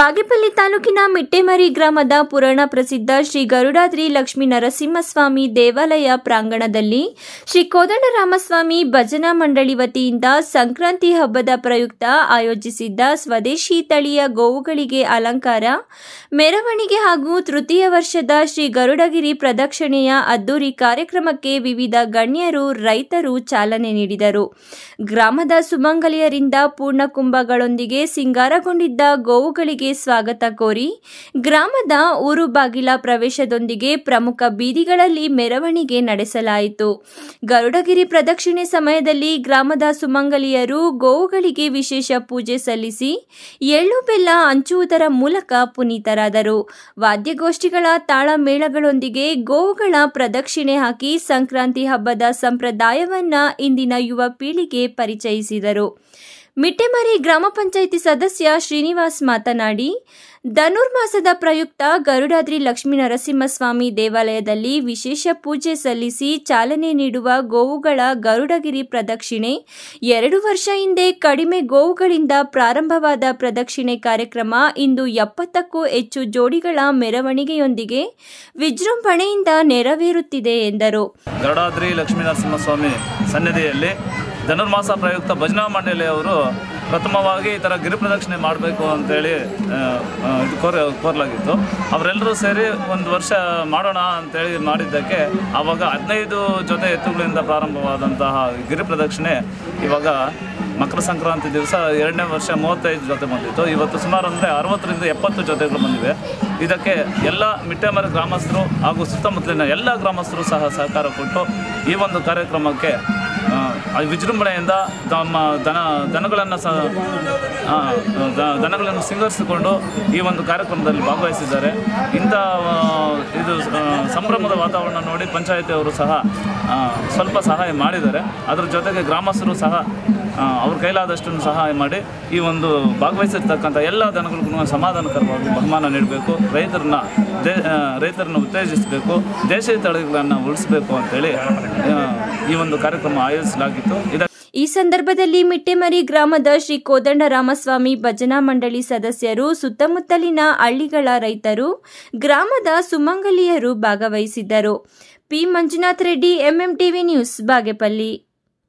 ಬಾಗೇಪಲ್ಲಿ ತಾಲೂಕಿನ ಮಿಟ್ಟೆಮರಿ ಗ್ರಾಮದ ಪುರಾಣ ಪ್ರಸಿದ್ಧ ಶ್ರೀ ಗರುಡಾದ್ರಿ ಲಕ್ಷ್ಮೀ ನರಸಿಂಹಸ್ವಾಮಿ ದೇವಾಲಯ ಪ್ರಾಂಗಣದಲ್ಲಿ ಶ್ರೀ ಕೋದಂಡರಾಮಸ್ವಾಮಿ ಭಜನಾ ಮಂಡಳಿ ವತಿಯಿಂದ ಸಂಕ್ರಾಂತಿ ಹಬ್ಬದ ಪ್ರಯುಕ್ತ ಆಯೋಜಿಸಿದ್ದ ಸ್ವದೇಶಿ ತಳಿಯ ಗೋವುಗಳಿಗೆ ಅಲಂಕಾರ ಮೆರವಣಿಗೆ ಹಾಗೂ ತೃತೀಯ ವರ್ಷದ ಶ್ರೀ ಗರುಡಗಿರಿ ಪ್ರದಕ್ಷಿಣೆಯ ಅದ್ದೂರಿ ಕಾರ್ಯಕ್ರಮಕ್ಕೆ ವಿವಿಧ ಗಣ್ಯರು ರೈತರು ಚಾಲನೆ ನೀಡಿದರು ಗ್ರಾಮದ ಸುಮಂಗಲಿಯರಿಂದ ಪೂರ್ಣಕುಂಭಗಳೊಂದಿಗೆ ಸಿಂಗಾರಗೊಂಡಿದ್ದ ಗೋವುಗಳಿಗೆ ಸ್ವಾಗತ ಕೋರಿ ಗ್ರಾಮದ ಊರು ಬಾಗಿಲ ಪ್ರವೇಶದೊಂದಿಗೆ ಪ್ರಮುಖ ಬೀದಿಗಳಲ್ಲಿ ಮೆರವಣಿಗೆ ನಡೆಸಲಾಯಿತು ಗರುಡಗಿರಿ ಪ್ರದಕ್ಷಿಣೆ ಸಮಯದಲ್ಲಿ ಗ್ರಾಮದ ಸುಮಂಗಲಿಯರು ಗೋವುಗಳಿಗೆ ವಿಶೇಷ ಪೂಜೆ ಸಲ್ಲಿಸಿ ಎಳ್ಳು ಬೆಲ್ಲ ಹಂಚುವುದರ ಮೂಲಕ ಪುನೀತರಾದರು ವಾದ್ಯಗೋಷ್ಠಿಗಳ ತಾಳಮೇಳಗಳೊಂದಿಗೆ ಗೋವುಗಳ ಪ್ರದಕ್ಷಿಣೆ ಹಾಕಿ ಸಂಕ್ರಾಂತಿ ಹಬ್ಬದ ಸಂಪ್ರದಾಯವನ್ನ ಇಂದಿನ ಯುವ ಪೀಳಿಗೆ ಪರಿಚಯಿಸಿದರು ಮಿಟ್ಟೆಮರಿ ಗ್ರಾಮ ಪಂಚಾಯಿತಿ ಸದಸ್ಯ ಶ್ರೀನಿವಾಸ್ ಮಾತನಾಡಿ ಧನುರ್ಮಾಸದ ಪ್ರಯುಕ್ತ ಗರುಡಾದ್ರಿ ಲಕ್ಷ್ಮೀ ನರಸಿಂಹಸ್ವಾಮಿ ದೇವಾಲಯದಲ್ಲಿ ವಿಶೇಷ ಪೂಜೆ ಸಲ್ಲಿಸಿ ಚಾಲನೆ ನೀಡುವ ಗೋವುಗಳ ಗರುಡಗಿರಿ ಪ್ರದಕ್ಷಿಣೆ ಎರಡು ವರ್ಷ ಹಿಂದೆ ಕಡಿಮೆ ಗೋವುಗಳಿಂದ ಪ್ರಾರಂಭವಾದ ಪ್ರದಕ್ಷಿಣೆ ಕಾರ್ಯಕ್ರಮ ಇಂದು ಎಪ್ಪತ್ತಕ್ಕೂ ಹೆಚ್ಚು ಜೋಡಿಗಳ ಮೆರವಣಿಗೆಯೊಂದಿಗೆ ವಿಜೃಂಭಣೆಯಿಂದ ನೆರವೇರುತ್ತಿದೆ ಎಂದರು ಗರುಡಾದ್ರಿ ಲಕ್ಷ್ಮೀ ನರಸಿಂಹಸ್ವಾಮಿ ಸನ್ನಿಧಿಯಲ್ಲಿ ಧನುರ್ಮಾಸ ಪ್ರಯುಕ್ತ ಭಜನಾ ಮಂಡಳಿಯವರು ಪ್ರಥಮವಾಗಿ ಈ ಥರ ಗಿರಿ ಪ್ರದಕ್ಷಿಣೆ ಮಾಡಬೇಕು ಅಂತೇಳಿ ಆ, ಆ, ಇದು ಕೋರ ಕೋರಲಾಗಿತ್ತು ಅವರೆಲ್ಲರೂ ಸೇರಿ ಒಂದು ವರ್ಷ ಮಾಡೋಣ ಅಂತೇಳಿ ಮಾಡಿದ್ದಕ್ಕೆ ಆವಾಗ ಹದಿನೈದು ಜೊತೆ ಎತ್ತುಗಳಿಂದ ಪ್ರಾರಂಭವಾದಂತಹ ಗಿರಿ ಪ್ರದಕ್ಷಿಣೆ ಇವಾಗ ಮಕರ ಸಂಕ್ರಾಂತಿ ದಿವಸ ಎರಡನೇ ವರ್ಷ ಮೂವತ್ತೈದು ಜೊತೆ ಬಂದಿತ್ತು ಇವತ್ತು ಸುಮಾರು ಅಂದರೆ ಅರವತ್ತರಿಂದ ಎಪ್ಪತ್ತು ಜೊತೆಗಳು ಬಂದಿವೆ ಇದಕ್ಕೆ ಎಲ್ಲ ಮಿಟ್ಟೆಮರ ಗ್ರಾಮಸ್ಥರು ಹಾಗೂ ಸುತ್ತಮುತ್ತಲಿನ ಎಲ್ಲ ಗ್ರಾಮಸ್ಥರು ಸಹ ಸಹಕಾರ ಕೊಟ್ಟು ಈ ಒಂದು ಕಾರ್ಯಕ್ರಮಕ್ಕೆ ಆ, ಅದು ವಿಜೃಂಭಣೆಯಿಂದ ತಮ್ಮ ದನ ದನಗಳನ್ನು ಸಹ ಆ, ದ- ದನಗಳನ್ನು ಸಿಂಗರಿಸಿಕೊಂಡು ಈ ಒಂದು ಕಾರ್ಯಕ್ರಮದಲ್ಲಿ ಭಾಗವಹಿಸಿದ್ದಾರೆ ಇಂಥ ಆ, ಇದು ಆ, ಸಂಭ್ರಮದ ವಾತಾವರಣ ನೋಡಿ ಪಂಚಾಯತಿಯವರು ಸಹ ಆ, ಸ್ವಲ್ಪ ಸಹಾಯ ಮಾಡಿದ್ದಾರೆ ಅದರ ಜೊತೆಗೆ ಗ್ರಾಮಸ್ಥರು ಸಹ ಆ, ಅವ್ರ ಕೈಲಾದಷ್ಟನ್ನು ಸಹಾಯ ಮಾಡಿ ಈ ಒಂದು ಭಾಗವಹಿಸಿರ್ತಕ್ಕಂಥ ಎಲ್ಲ ದನಗಳಿಗೂ ಸಮಾಧಾನಕರವಾಗಿ ಬಹುಮಾನ ನೀಡಬೇಕು ರೈತರನ್ನ ದೇ ಆ, ರೈತರನ್ನ ಉತ್ತೇಜಿಸಬೇಕು ದೇಶೀಯ ತಳಿಗಳನ್ನು ಉಳಿಸಬೇಕು ಅಂತೇಳಿ ಆ, ಈ ಒಂದು ಕಾರ್ಯಕ್ರಮ ಆಯೋಜಿಸಲಾಗಿತ್ತು ಇದಕ್ಕೆ ಈ ಸಂದರ್ಭದಲ್ಲಿ ಮಿಟ್ಟೆಮರಿ ಗ್ರಾಮದ ಶ್ರೀ ಕೋದಂಡ ರಾಮಸ್ವಾಮಿ ಭಜನಾ ಮಂಡಳಿ ಸದಸ್ಯರು ಸುತ್ತಮುತ್ತಲಿನ ಹಳ್ಳಿಗಳ ರೈತರು ಗ್ರಾಮದ ಸುಮಂಗಲಿಯರು ಭಾಗವಹಿಸಿದ್ದರು P Manjunath Reddy MMTV news Bagepalli